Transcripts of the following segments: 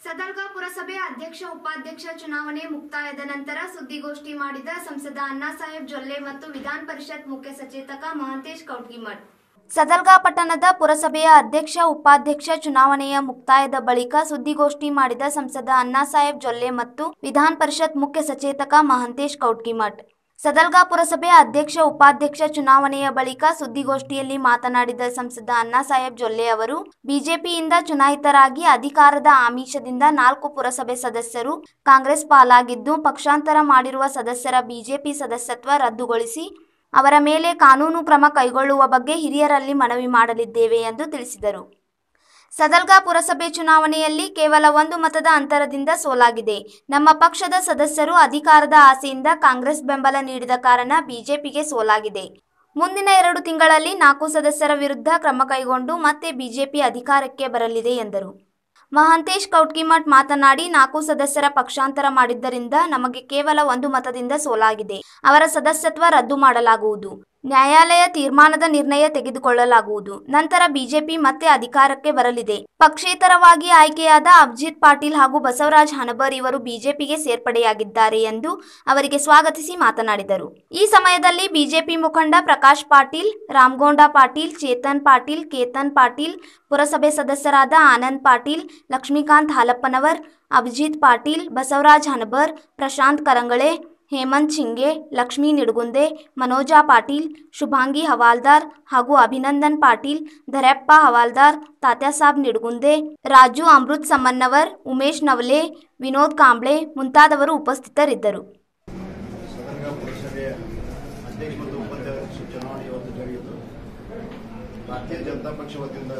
ಸದರ್ಗ ಪುರಸಭೆ ಅಧ್ಯಕ್ಷ ಉಪಾಧ್ಯಕ್ಷ ಚುನಾವಣೆ ಮುಕ್ತಾಯದ ನಂತರ ಸುದ್ದಿಗೋಷ್ಠಿ ಮಾಡಿದ ಸಂಸದ ಅಣ್ಣಾಸಾಹೇಬ್ ಜೊಲ್ಲೆ ಮತ್ತು ವಿಧಾನ ಪರಿಷತ್ ಮುಖ್ಯ ಸಚೇತಕ ಮಹಂತೇಶ್ ಕೌಟ್ಗಿಮಠ್ ಸದಲ್ಗಾ ಪಟ್ಟಣದ ಪುರಸಭೆಯ ಅಧ್ಯಕ್ಷ ಉಪಾಧ್ಯಕ್ಷ ಚುನಾವಣೆಯ ಮುಕ್ತಾಯದ ಬಳಿಕ ಸುದ್ದಿಗೋಷ್ಠಿ ಮಾಡಿದ ಸಂಸದ ಅಣ್ಣಾಸಾಹೇಬ್ ಜೊಲ್ಲೆ ಮತ್ತು ವಿಧಾನ ಪರಿಷತ್ ಮುಖ್ಯ ಸಚೇತಕ ಮಹಂತೇಶ್ ಕೌಟ್ಗಿಮಠ್ ಸದಲ್ಗಾ ಪುರಸಭೆ ಅಧ್ಯಕ್ಷ ಉಪಾಧ್ಯಕ್ಷ ಚುನಾವಣೆಯ ಬಳಿಕ ಸುದ್ದಿಗೋಷ್ಠಿಯಲ್ಲಿ ಮಾತನಾಡಿದ ಸಂಸದ ಅಣ್ಣಾಸಾಹೇಬ್ ಜೊಲ್ಲೆ ಅವರು ಬಿಜೆಪಿಯಿಂದ ಚುನಾಯಿತರಾಗಿ ಅಧಿಕಾರದ ಆಮಿಷದಿಂದ ನಾಲ್ಕು ಪುರಸಭೆ ಸದಸ್ಯರು ಕಾಂಗ್ರೆಸ್ ಪಾಲಾಗಿದ್ದು ಪಕ್ಷಾಂತರ ಮಾಡಿರುವ ಸದಸ್ಯರ ಬಿಜೆಪಿ ಸದಸ್ಯತ್ವ ರದ್ದುಗೊಳಿಸಿ ಅವರ ಮೇಲೆ ಕಾನೂನು ಕ್ರಮ ಕೈಗೊಳ್ಳುವ ಬಗ್ಗೆ ಹಿರಿಯರಲ್ಲಿ ಮನವಿ ಮಾಡಲಿದ್ದೇವೆ ಎಂದು ತಿಳಿಸಿದರು ಸದಲ್ಗಾ ಪುರಸಭೆ ಚುನಾವಣೆಯಲ್ಲಿ ಕೇವಲ ಒಂದು ಮತದ ಅಂತರದಿಂದ ಸೋಲಾಗಿದೆ ನಮ್ಮ ಪಕ್ಷದ ಸದಸ್ಯರು ಅಧಿಕಾರದ ಆಸೆಯಿಂದ ಕಾಂಗ್ರೆಸ್ ಬೆಂಬಲ ನೀಡಿದ ಕಾರಣ ಬಿಜೆಪಿಗೆ ಸೋಲಾಗಿದೆ ಮುಂದಿನ ಎರಡು ತಿಂಗಳಲ್ಲಿ ನಾಲ್ಕು ಸದಸ್ಯರ ವಿರುದ್ಧ ಕ್ರಮ ಕೈಗೊಂಡು ಮತ್ತೆ ಬಿಜೆಪಿ ಅಧಿಕಾರಕ್ಕೆ ಬರಲಿದೆ ಎಂದರು ಮಹಾಂತೇಶ್ ಕೌಟ್ಕಿಮಠ್ ಮಾತನಾಡಿ ನಾಲ್ಕು ಸದಸ್ಯರ ಪಕ್ಷಾಂತರ ಮಾಡಿದ್ದರಿಂದ ನಮಗೆ ಕೇವಲ ಒಂದು ಮತದಿಂದ ಸೋಲಾಗಿದೆ ಅವರ ಸದಸ್ಯತ್ವ ರದ್ದು ಮಾಡಲಾಗುವುದು ನ್ಯಾಯಾಲಯ ತೀರ್ಮಾನದ ನಿರ್ಣಯ ತೆಗೆದುಕೊಳ್ಳಲಾಗುವುದು ನಂತರ ಬಿಜೆಪಿ ಮತ್ತೆ ಅಧಿಕಾರಕ್ಕೆ ಬರಲಿದೆ ಪಕ್ಷೇತರವಾಗಿ ಆಯ್ಕೆಯಾದ ಅಭಿಜಿತ್ ಪಾಟೀಲ್ ಹಾಗೂ ಬಸವರಾಜ್ ಹನಬರ್ ಇವರು ಬಿಜೆಪಿಗೆ ಸೇರ್ಪಡೆಯಾಗಿದ್ದಾರೆ ಎಂದು ಅವರಿಗೆ ಸ್ವಾಗತಿಸಿ ಮಾತನಾಡಿದರು ಈ ಸಮಯದಲ್ಲಿ ಬಿಜೆಪಿ ಮುಖಂಡ ಪ್ರಕಾಶ್ ಪಾಟೀಲ್ ರಾಮಗೊಂಡ ಪಾಟೀಲ್ ಚೇತನ್ ಪಾಟೀಲ್ ಕೇತನ್ ಪಾಟೀಲ್ ಪುರಸಭೆ ಸದಸ್ಯರಾದ ಆನಂದ್ ಪಾಟೀಲ್ ಲಕ್ಷ್ಮೀಕಾಂತ್ ಹಾಲಪ್ಪನವರ್ ಅಭಿಜಿತ್ ಪಾಟೀಲ್ ಬಸವರಾಜ್ ಹನಬರ್ ಪ್ರಶಾಂತ್ ಕರಂಗಳೆ ಹೇಮಂತ್ ಶಿಂಗೆ ಲಕ್ಷ್ಮೀ ನಿಡುಗುಂದೆ ಮನೋಜಾ ಪಾಟೀಲ್ ಶುಭಾಂಗಿ ಹವಾಲ್ದಾರ್ ಹಾಗೂ ಅಭಿನಂದನ್ ಪಾಟೀಲ್ ಧರೆಪ್ಪ ಹವಾಲ್ದಾರ್ ತಾತ್ಯಾಸಾಬ್ ನಿಡುಗುಂದೆ ರಾಜು ಅಮೃತ್ ಸಮ್ಮನ್ನವರ್ ಉಮೇಶ್ ನವಲೆ ವಿನೋದ್ ಕಾಂಬ್ಳೆ ಮುಂತಾದವರು ಉಪಸ್ಥಿತರಿದ್ದರು ಸದರ್ಗ ಪುರಸಭೆಯ ಅಧ್ಯಕ್ಷ ಮತ್ತು ಉಪಾಧ್ಯಕ್ಷ ಚುನಾವಣೆ ಇವತ್ತು ಜರುಗಿತು ಭಾರತೀಯ ಜನತಾ ಪಕ್ಷ ವತಿಯಿಂದ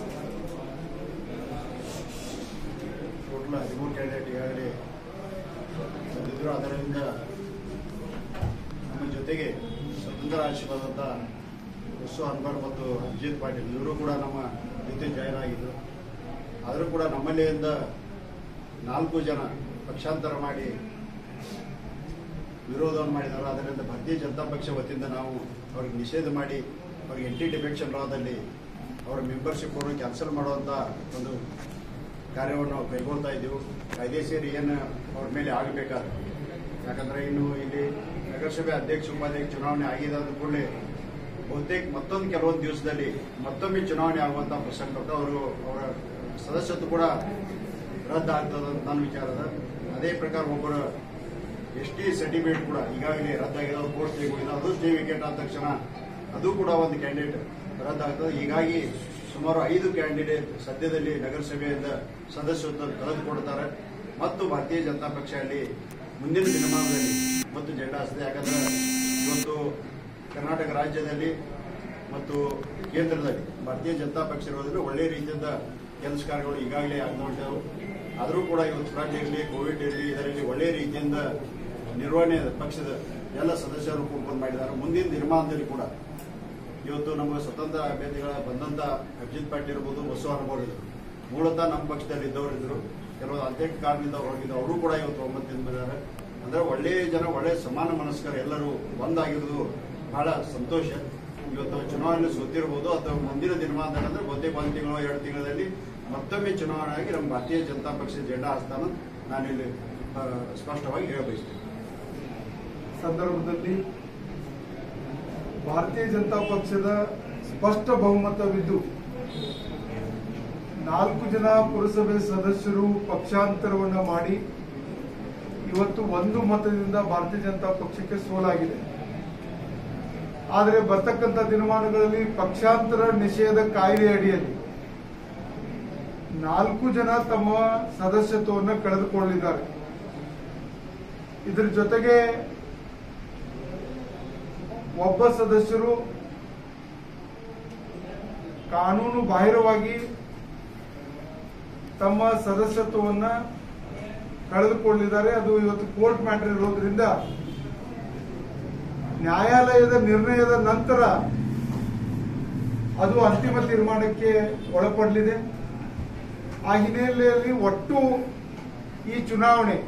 ಟೋಟಲ್ ಹದಿಮೂರು ಕ್ಯಾಂಡಿಡೇಟ್ ಈಗಾಗಲೇ ಬಂದಿದ್ದರು ಅದರಿಂದ ನಮ್ಮ ಜೊತೆಗೆ ಸ್ವತಂತ್ರ ಆಶೀರ್ವಾದಂಥ ಬಸ್ಸು ಅನ್ಬರ್ ಮತ್ತು ಅಭಿಜಿತ್ ಪಾಟೀಲ್ ಇವರು ಕೂಡ ನಮ್ಮ ಜೊತೆ ಜಾಯ್ನ್ ಆಗಿದ್ದರು ಆದರೂ ಕೂಡ ನಮ್ಮಲ್ಲಿಯಿಂದ ನಾಲ್ಕು ಜನ ಪಕ್ಷಾಂತರ ಮಾಡಿ ವಿರೋಧವನ್ನು ಮಾಡಿದ್ದಾರೆ ಅದರಿಂದ ಭಾರತೀಯ ಜನತಾ ಪಕ್ಷ ವತಿಯಿಂದ ನಾವು ಅವ್ರಿಗೆ ನಿಷೇಧ ಮಾಡಿ ಅವ್ರಿಗೆ ಎಂಟಿ ಡಿಫೆಕ್ಷನ್ ಲಾದಲ್ಲಿ ಅವರ ಮೆಂಬರ್ಶಿಪ್ ಅವರು ಕ್ಯಾನ್ಸಲ್ ಮಾಡುವಂಥ ಒಂದು ಕಾರ್ಯವನ್ನು ನಾವು ಕೈಗೊಳ್ತಾ ಇದ್ದೀವಿ ಕಾಯ್ದೆಸೇರಿ ಏನು ಅವ್ರ ಮೇಲೆ ಆಗಬೇಕಾದ್ರೆ ಯಾಕಂದರೆ ಇನ್ನು ಇಲ್ಲಿ ನಗರಸಭೆ ಅಧ್ಯಕ್ಷ ಉಪಾಧ್ಯಕ್ಷ ಚುನಾವಣೆ ಆಗಿದೆ ಅಂದ ಕೂಡಲೇ ಬಹುತೇಕ ಮತ್ತೊಂದು ಕೆಲವೊಂದು ದಿವಸದಲ್ಲಿ ಮತ್ತೊಮ್ಮೆ ಚುನಾವಣೆ ಆಗುವಂಥ ಪ್ರಸಂಗ ಬರ್ತದೆ. ಅವರು ಅವರ ಸದಸ್ಯತ್ವ ಕೂಡ ರದ್ದಾಗ್ತದೆ ಅಂತ ನನ್ನ ವಿಚಾರದ ಅದೇ ಪ್ರಕಾರ ಒಬ್ಬರ ಎಸ್ ಟಿ ಸರ್ಟಿಫಿಕೇಟ್ ಕೂಡ ಈಗಾಗಲೇ ರದ್ದಾಗಿದೆ ಅದು ಪೋಸ್ಟ್ ಹೋಗಿದೆ ಅದು ಸ್ಟೇ ವಿಕೆಟ್ ಆದ ತಕ್ಷಣ ಅದು ಕೂಡ ಒಂದು ಕ್ಯಾಂಡಿಡೇಟ್ ರದ್ದಾಗ್ತದೆ ಹೀಗಾಗಿ ಸುಮಾರು ಐದು ಕ್ಯಾಂಡಿಡೇಟ್ ಸದ್ಯದಲ್ಲಿ ನಗರಸಭೆಯಿಂದ ಸದಸ್ಯತ್ವ ಕಳೆದುಕೊಡ್ತಾರೆ ಮತ್ತು ಭಾರತೀಯ ಜನತಾ ಪಕ್ಷ ಅಲ್ಲಿ ಮುಂದಿನ ದಿನಮಾನದಲ್ಲಿ ಮತ್ತು ಜೆಂಡಾ ಹಚ್ಚಿದೆ ಯಾಕಂದ್ರೆ ಇವತ್ತು ಕರ್ನಾಟಕ ರಾಜ್ಯದಲ್ಲಿ ಮತ್ತು ಕೇಂದ್ರದಲ್ಲಿ ಭಾರತೀಯ ಜನತಾ ಪಕ್ಷ ಇರೋದ್ರಿಂದ ಒಳ್ಳೆಯ ರೀತಿಯಿಂದ ಕೆಲಸ ಕಾರ್ಯಗಳು ಈಗಾಗಲೇ ಆಗ್ಕೊಂಡಿದ್ದವು ಆದರೂ ಕೂಡ ಇವತ್ತು ಫ್ಲಡ್ ಇರಲಿ ಕೋವಿಡ್ ಇರಲಿ ಇದರಲ್ಲಿ ಒಳ್ಳೆಯ ರೀತಿಯಿಂದ ನಿರ್ವಹಣೆ ಪಕ್ಷದ ಎಲ್ಲ ಸದಸ್ಯರು ಓಪನ್ ಮಾಡಿದ್ದಾರೆ ಮುಂದಿನ ದಿನಮಾನದಲ್ಲಿ ಕೂಡ ಇವತ್ತು ನಮ್ಮ ಸ್ವತಂತ್ರ ಅಭ್ಯರ್ಥಿಗಳ ಬಂದಂತ ಅಭಿಜಿತ್ ಪಾಟೀಲ್ ಇರ್ಬೋದು ಬಸವ ಅನುಭವ ಇದ್ರು ಮೂಲತಃ ನಮ್ಮ ಪಕ್ಷದಲ್ಲಿ ಇದ್ದವರು ಇದ್ರು ಕೆಲವು ಅಧ್ಯಕ್ಷ ಕಾರಣದಿಂದ ಹೋಗಿದ್ದು ಅವರು ಕೂಡ ಇವತ್ತು ಒಂಬತ್ತಿಂದ ಬಂದಿದ್ದಾರೆ ಅಂದ್ರೆ ಒಳ್ಳೆಯ ಜನ ಒಳ್ಳೆಯ ಸಮಾನ ಮನಸ್ಕರ ಎಲ್ಲರೂ ಒಂದಾಗಿರೋದು ಬಹಳ ಸಂತೋಷ ಇವತ್ತು ಚುನಾವಣೆ ಸೋತಿರ್ಬೋದು ಅಥವಾ ಮುಂದಿನ ದಿನಮಾನದಲ್ಲಿ ಅಂದ್ರೆ ಬಹುತೇಕ ಒಂದು ತಿಂಗಳು ಎರಡು ತಿಂಗಳಲ್ಲಿ ಮತ್ತೊಮ್ಮೆ ಚುನಾವಣೆ ಆಗಿ ನಮ್ಮ ಭಾರತೀಯ ಜನತಾ ಪಕ್ಷದ ಜೆಂಡಾ ಹಸ್ತಾನ ನಾನಿಲ್ಲಿ ಆ, ಸ್ಪಷ್ಟವಾಗಿ ಹೇಳಬಯಸ್ತೇನೆ ಸಂದರ್ಭದಲ್ಲಿ ಭಾರತೀಯ ಜನತಾ ಪಕ್ಷದ ಸ್ಪಷ್ಟ ಬಹುಮತವಿದ್ದು ನಾಲ್ಕು ಜನ ಪುರಸಭೆ ಸದಸ್ಯರು ಪಕ್ಷಾಂತರವನ್ನ ಮಾಡಿ ಇವತ್ತು ಒಂದು ಮತದಿಂದ ಭಾರತೀಯ ಜನತಾ ಪಕ್ಷಕ್ಕೆ ಸೋಲಾಗಿದೆ ಆದರೆ ಬರ್ತಕ್ಕಂಥ ದಿನಮಾನಗಳಲ್ಲಿ ಪಕ್ಷಾಂತರ ನಿಷೇಧ ಕಾಯ್ದೆ ಅಡಿಯಲ್ಲಿ ನಾಲ್ಕು ಜನ ತಮ್ಮ ಸದಸ್ಯತ್ವವನ್ನು ಕಳೆದುಕೊಳ್ಳಿದ್ದಾರೆ ಇದರ ಜೊತೆಗೆ ಒಬ್ಬ ಸದಸ್ಯರು ಕಾನೂನು ಬಾಹಿರವಾಗಿ ತಮ್ಮ ಸದಸ್ಯತ್ವವನ್ನ ಕಳೆದುಕೊಂಡಿದ್ದಾರೆ ಅದು ಇವತ್ತು ಕೋರ್ಟ್ ಮ್ಯಾಟರ್ ಇರೋದ್ರಿಂದ ನ್ಯಾಯಾಲಯದ ನಿರ್ಣಯದ ನಂತರ ಅದು ಅಂತಿಮ ತೀರ್ಮಾನಕ್ಕೆ ಒಳಪಡಲಿದೆ ಆ ಹಿನ್ನೆಲೆಯಲ್ಲಿ ಒಟ್ಟು ಈ ಚುನಾವಣೆ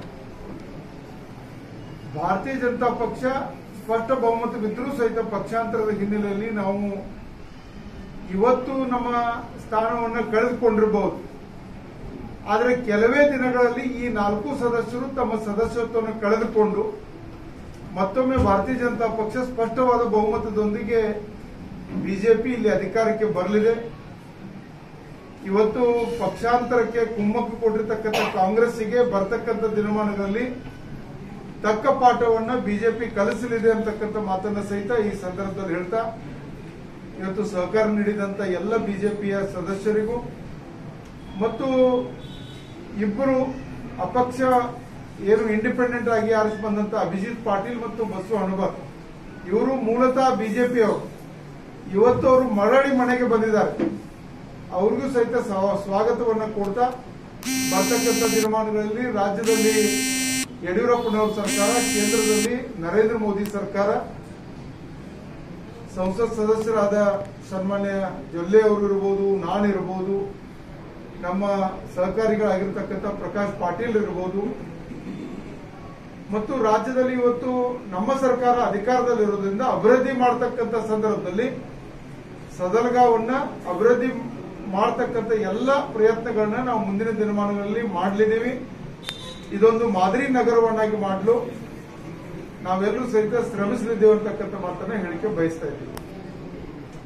ಭಾರತೀಯ ಜನತಾ ಪಕ್ಷ ಸ್ಪಷ್ಟ ಬಹುಮತವಿದ್ರೂ ಸಹಿತ ಪಕ್ಷಾಂತರದ ಹಿನ್ನೆಲೆಯಲ್ಲಿ ನಾವು ಇವತ್ತು ನಮ್ಮ ಸ್ಥಾನವನ್ನು ಕಳೆದುಕೊಂಡಿರಬಹುದು ಆದರೆ ಕೆಲವೇ ದಿನಗಳಲ್ಲಿ ಈ ನಾಲ್ಕು ಸದಸ್ಯರು ತಮ್ಮ ಸದಸ್ಯತ್ವವನ್ನು ಕಳೆದುಕೊಂಡು ಮತ್ತೊಮ್ಮೆ ಭಾರತೀಯ ಜನತಾ ಪಕ್ಷ ಸ್ಪಷ್ಟವಾದ ಬಹುಮತದೊಂದಿಗೆ ಬಿಜೆಪಿ ಇಲ್ಲಿ ಅಧಿಕಾರಕ್ಕೆ ಬರಲಿದೆ ಇವತ್ತು ಪಕ್ಷಾಂತರಕ್ಕೆ ಕುಮ್ಮಕ್ಕು ಕೊಟ್ಟಿರ್ತಕ್ಕಂಥ ಕಾಂಗ್ರೆಸ್ಸಿಗೆ ಬರ್ತಕ್ಕಂಥ ದಿನಮಾನಗಳಲ್ಲಿ ತಕ್ಕ ಪಾಠವನ್ನ ಬಿಜೆಪಿ ಕಲಿಸಲಿದೆ ಅಂತಕ್ಕಂಥ ಮಾತನ್ನ ಸಹಿತ ಈ ಸಂದರ್ಭದಲ್ಲಿ ಹೇಳ್ತಾ ಇವತ್ತು ಸಹಕಾರ ನೀಡಿದಂತ ಎಲ್ಲ ಬಿಜೆಪಿಯ ಸದಸ್ಯರಿಗೂ ಮತ್ತು ಇಬ್ಬರು ಅಪಕ್ಷ ಏನು ಇಂಡಿಪೆಂಡೆಂಟ್ ಆಗಿ ಆರಿಸಿ ಬಂದಂತ ಅಭಿಜಿತ್ ಪಾಟೀಲ್ ಮತ್ತು ಬಸವ ಹನುಮತ್ ಇವರು ಮೂಲತಃ ಬಿಜೆಪಿ ಅವರು ಇವತ್ತು ಅವರು ಮರಳಿ ಮನೆಗೆ ಬಂದಿದ್ದಾರೆ ಅವ್ರಿಗೂ ಸಹಿತ ಸ್ವ- ಸ್ವಾಗತವನ್ನ ಕೊಡ್ತಾ ಬರ್ತಕ್ಕಂಥ ದಿನಮಾನಗಳಲ್ಲಿ ರಾಜ್ಯದಲ್ಲಿ ಯಡಿಯೂರಪ್ಪನವರ ಸರ್ಕಾರ ಕೇಂದ್ರದಲ್ಲಿ ನರೇಂದ್ರ ಮೋದಿ ಸರ್ಕಾರ ಸಂಸತ್ ಸದಸ್ಯರಾದ ಸನ್ಮಾನ್ಯ ಜೊಲ್ಲೆ ಅವರು ಇರ್ಬೋದು ನಾನಿರ್ಬೋದು ನಮ್ಮ ಸಹಕಾರಿಗಳಾಗಿರ್ತಕ್ಕಂಥ ಪ್ರಕಾಶ್ ಪಾಟೀಲ್ ಇರ್ಬೋದು ಮತ್ತು ರಾಜ್ಯದಲ್ಲಿ ಇವತ್ತು ನಮ್ಮ ಸರ್ಕಾರ ಅಧಿಕಾರದಲ್ಲಿರೋದ್ರಿಂದ ಅಭಿವೃದ್ಧಿ ಮಾಡತಕ್ಕಂಥ ಸಂದರ್ಭದಲ್ಲಿ ಸದಲಗಾವನ್ನ ಅಭಿವೃದ್ಧಿ ಮಾಡತಕ್ಕಂಥ ಎಲ್ಲ ಪ್ರಯತ್ನಗಳನ್ನ ನಾವು ಮುಂದಿನ ದಿನಮಾನಗಳಲ್ಲಿ ಮಾಡಲಿದ್ದೀವಿ ಇದೊಂದು ಮಾದರಿ ನಗರವನ್ನಾಗಿ ಮಾಡಲು ನಾವೆಲ್ಲರೂ ಸಹಿತ ಶ್ರಮಿಸಲಿದ್ದೇವೆ ಅಂತಕ್ಕಂಥ ಮಾತನ್ನ ಹೇಳಿಕೆ ಬಯಸ್ತಾ ಇದ್ದೀವಿ